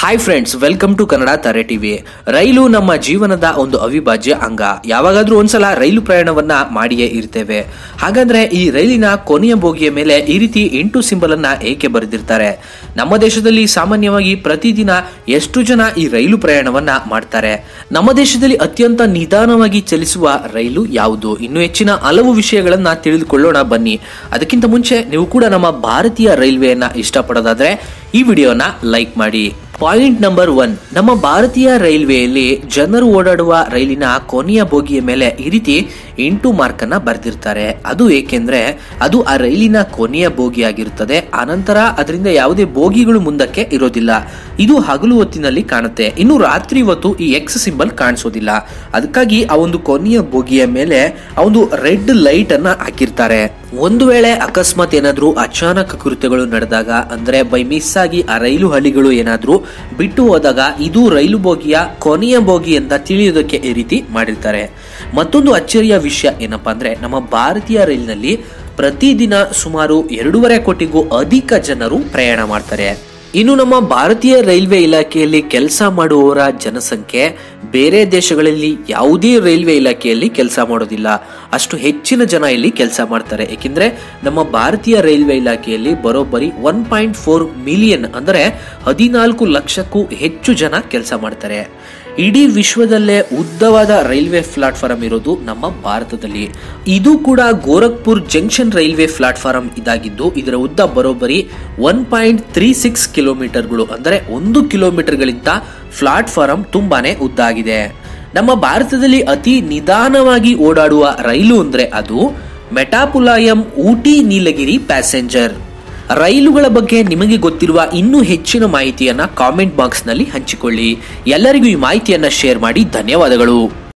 hi friends welcome to Kannada ತಾರೆ TV ರೈಲು ನಮ್ಮ ಜೀವನದ ಒಂದು ಅವಿಭಾಜ್ಯ ಅಂಗ ಯಾವಾಗಾದ್ರೂ ಒಂದ್ಸಲ ರೈಲು ಪ್ರಯಾಣವನ್ನ ಮಾಡಿಯೇ ಇರ್ತೇವೆ ಹಾಗಾದ್ರೆ ಈ ರೈಲಿನ ಕೊನೆಯ ಬೋಗಿಯ ಮೇಲೆ ಈ ರೀತಿ ಎಂಟು ಸಿಂಬಲ್ ಅನ್ನ ಏಕೆ ಬರೆದಿರ್ತಾರೆ ನಮ್ಮ ದೇಶದಲ್ಲಿ ಸಾಮಾನ್ಯವಾಗಿ ಪ್ರತಿದಿನ ಎಷ್ಟು ಜನ ಈ ರೈಲು ಪ್ರಯಾಣವನ್ನ ಮಾಡ್ತಾರೆ ನಮ್ಮ ದೇಶದಲ್ಲಿ ಅತ್ಯಂತ ನಿಧಾನವಾಗಿ ಚಲಿಸುವ ರೈಲು ಯಾವುದು ಇನ್ನು ಹೆಚ್ಚಿನ ಹಲವು ವಿಷಯಗಳನ್ನ ತಿಳಿದುಕೊಳ್ಳೋಣ ಬನ್ನಿ ಅದಕ್ಕಿಂತ ಮುಂಚೆ ನೀವು ಕೂಡ ನಮ್ಮ ಭಾರತೀಯ ರೈಲ್ವೆಯನ್ನ ಇಷ್ಟಪಡೋದಾದ್ರೆ ಈ ವಿಡಿಯೋನ ಲೈಕ್ ಮಾಡಿ ಪಾಯಿಂಟ್ ನಂಬರ್ ಒನ್ ನಮ್ಮ ಭಾರತೀಯ ರೈಲ್ವೆಯಲ್ಲಿ ಜನರು ಓಡಾಡುವ ರೈಲಿನ ಕೊನೆಯ ಬೋಗಿಯ ಮೇಲೆ ಈ ರೀತಿ ಎಂಟು ಮಾರ್ಕ್ ಅನ್ನ ಬರೆದಿರ್ತಾರೆ ಅದು ಏಕೆಂದ್ರೆ ಅದು ಆ ರೈಲಿನ ಕೊನೆಯ ಬೋಗಿ ಆಗಿರುತ್ತದೆ ಆನಂತರ ಅದರಿಂದ ಯಾವುದೇ ಬೋಗಿಗಳು ಮುಂದಕ್ಕೆ ಇರೋದಿಲ್ಲ ಇದು ಹಗಲು ಹೊತ್ತಿನಲ್ಲಿ ಕಾಣುತ್ತೆ ಇನ್ನು ರಾತ್ರಿ ಹೊತ್ತು ಈ ಎಕ್ಸ್ ಸಿಂಬಲ್ ಕಾಣಿಸೋದಿಲ್ಲ ಅದಕ್ಕಾಗಿ ಆ ಒಂದು ಕೊನೆಯ ಬೋಗಿಯ ಮೇಲೆ ಆ ಒಂದು ರೆಡ್ ಲೈಟ್ ಅನ್ನ ಹಾಕಿರ್ತಾರೆ ಒಂದು ವೇಳೆ ಅಕಸ್ಮಾತ್ ಏನಾದ್ರೂ ಅಚಾನಕ್ ಕೃತ್ಯಗಳು ನಡೆದಾಗ ಅಂದ್ರೆ ಬೈ ಮಿಸ್ ಆಗಿ ಆ ರೈಲು ಹಳಿಗಳು ಏನಾದ್ರೂ ಬಿಟ್ಟು ಹೋದಾಗ ಇದು ರೈಲು ಬೋಗಿಯ ಕೊನೆಯ ಬೋಗಿ ಅಂತ ತಿಳಿಯೋದಕ್ಕೆ ಈ ರೀತಿ ಮಾಡಿರ್ತಾರೆ ಮತ್ತೊಂದು ಅಚ್ಚರಿಯ ವಿಷಯ ಏನಪ್ಪಾ ಅಂದ್ರೆ ನಮ್ಮ ಭಾರತೀಯ ರೈಲಿನಲ್ಲಿ ಪ್ರತಿದಿನ ಸುಮಾರು ಎರಡೂವರೆ ಕೋಟಿಗೂ ಅಧಿಕ ಜನರು ಪ್ರಯಾಣ ಮಾಡ್ತಾರೆ ಇನ್ನು ನಮ್ಮ ಭಾರತೀಯ ರೈಲ್ವೆ ಇಲಾಖೆಯಲ್ಲಿ ಕೆಲಸ ಮಾಡುವವರ ಜನಸಂಖ್ಯೆ ಬೇರೆ ದೇಶಗಳಲ್ಲಿ ಯಾವುದೇ ರೈಲ್ವೆ ಇಲಾಖೆಯಲ್ಲಿ ಕೆಲಸ ಮಾಡೋದಿಲ್ಲ ಅಷ್ಟು ಹೆಚ್ಚಿನ ಜನ ಇಲ್ಲಿ ಕೆಲಸ ಮಾಡ್ತಾರೆ ಏಕೆಂದ್ರೆ ನಮ್ಮ ಭಾರತೀಯ ರೈಲ್ವೆ ಇಲಾಖೆಯಲ್ಲಿ ಬರೋಬ್ಬರಿ ಒನ್ ಪಾಯಿಂಟ್ ಫೋರ್ ಮಿಲಿಯನ್ ಅಂದರೆ ಹದಿನಾಲ್ಕು ಲಕ್ಷಕ್ಕೂ ಹೆಚ್ಚು ಜನ ಕೆಲಸ ಮಾಡ್ತಾರೆ ಇಡೀ ವಿಶ್ವದಲ್ಲೇ ಉದ್ದವಾದ ರೈಲ್ವೆ ಪ್ಲಾಟ್ಫಾರಂ ಇರೋದು ನಮ್ಮ ಭಾರತದಲ್ಲಿ ಇದು ಕೂಡ ಗೋರಖ್ಪುರ್ ಜಂಕ್ಷನ್ ರೈಲ್ವೆ ಪ್ಲಾಟ್ಫಾರಂ ಇದಾಗಿದ್ದು ಇದರ ಉದ್ದ ಬರೋಬ್ಬರಿ ಒನ್ ಪಾಯಿಂಟ್ ತ್ರೀ ಸಿಕ್ಸ್ ಕಿಲೋಮೀಟರ್ಗಳು ಅಂದರೆ ಒಂದು ಕಿಲೋಮೀಟರ್ಗಳಿಂದ ಪ್ಲಾಟ್ಫಾರಂ ತುಂಬಾನೇ ಉದ್ದ ಆಗಿದೆ ನಮ್ಮ ಭಾರತದಲ್ಲಿ ಅತಿ ನಿಧಾನವಾಗಿ ಓಡಾಡುವ ರೈಲು ಅಂದ್ರೆ ಅದು ಮೆಟಾಪುಲಾಯಂ ಊಟಿ ನೀಲಗಿರಿ ಪ್ಯಾಸೆಂಜರ್ ರೈಲುಗಳ ಬಗ್ಗೆ ನಿಮಗೆ ಗೊತ್ತಿರುವ ಇನ್ನೂ ಹೆಚ್ಚಿನ ಮಾಹಿತಿಯನ್ನ ಕಾಮೆಂಟ್ ಬಾಕ್ಸ್ ನಲ್ಲಿ ಹಂಚಿಕೊಳ್ಳಿ ಎಲ್ಲರಿಗೂ ಈ ಮಾಹಿತಿಯನ್ನ ಶೇರ್ ಮಾಡಿ ಧನ್ಯವಾದಗಳು